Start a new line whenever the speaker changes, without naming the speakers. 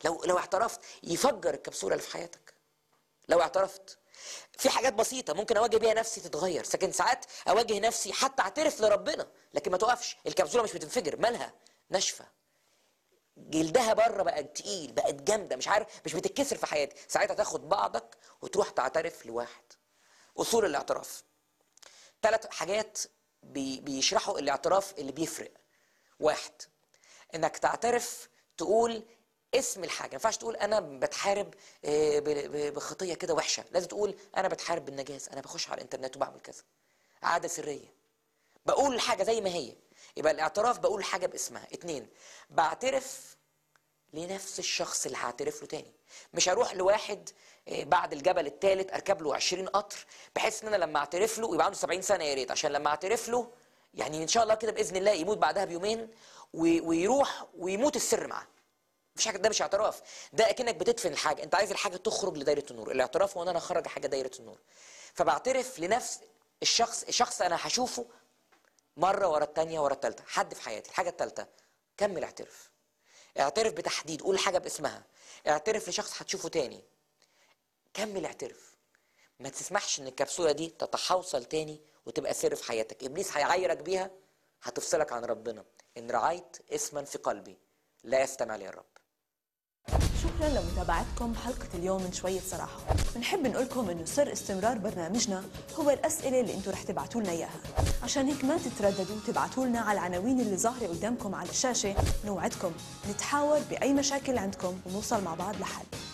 لو لو اعترفت يفجر الكبسوله اللي في حياتك لو اعترفت في حاجات بسيطة ممكن أواجه بيها نفسي تتغير، لكن ساعات أواجه نفسي حتى أعترف لربنا، لكن ما توقفش، الكبسولة مش بتنفجر، مالها؟ ناشفة. جلدها بره بقى تقيل، بقت جامدة، مش عارف مش بتتكسر في حياتي، ساعتها تاخد بعضك وتروح تعترف لواحد. أصول الاعتراف. ثلاث حاجات بي بيشرحوا الاعتراف اللي بيفرق. واحد انك تعترف تقول اسم الحاجه ما ينفعش تقول انا بتحارب آه، ب- ب- بخطيه كده وحشه لازم تقول انا بتحارب بالنجاز انا بخش على الانترنت وبعمل كذا عاده سريه بقول الحاجه زي ما هي يبقى الاعتراف بقول الحاجه باسمها اتنين بعترف لنفس الشخص اللي هعترف له تاني مش هروح لواحد آه، بعد الجبل الثالث اركب له 20 قطر بحيث ان انا لما اعترف له يبقى عنده 70 سنه يا ريت عشان لما اعترف له يعني ان شاء الله كده باذن الله يموت بعدها بيومين و- ويروح ويموت السر معاه مفيش حاجه ده مش اعتراف ده اكنك بتدفن الحاجه انت عايز الحاجه تخرج لدايره النور الاعتراف هو ان انا اخرج حاجه دايره النور فبعترف لنفس الشخص الشخص انا هشوفه مره ورا الثانيه ورا الثالثه حد في حياتي الحاجه الثالثه كمل اعترف اعترف بتحديد قول حاجه باسمها اعترف لشخص هتشوفه تاني كمل اعترف ما تسمحش ان الكبسوله دي تتحوصل تاني وتبقى سر في حياتك ابليس هيعايرك بيها هتفصلك عن ربنا ان رعيت اسما في قلبي لا يستمع لي الرب
شكرا لمتابعتكم حلقة اليوم من شوية صراحة بنحب نقول لكم انه سر استمرار برنامجنا هو الأسئلة اللي انتم رح تبعتوا لنا إياها عشان هيك ما تترددوا تبعتوا لنا على العناوين اللي ظاهرة قدامكم على الشاشة نوعدكم نتحاور بأي مشاكل عندكم ونوصل مع بعض لحل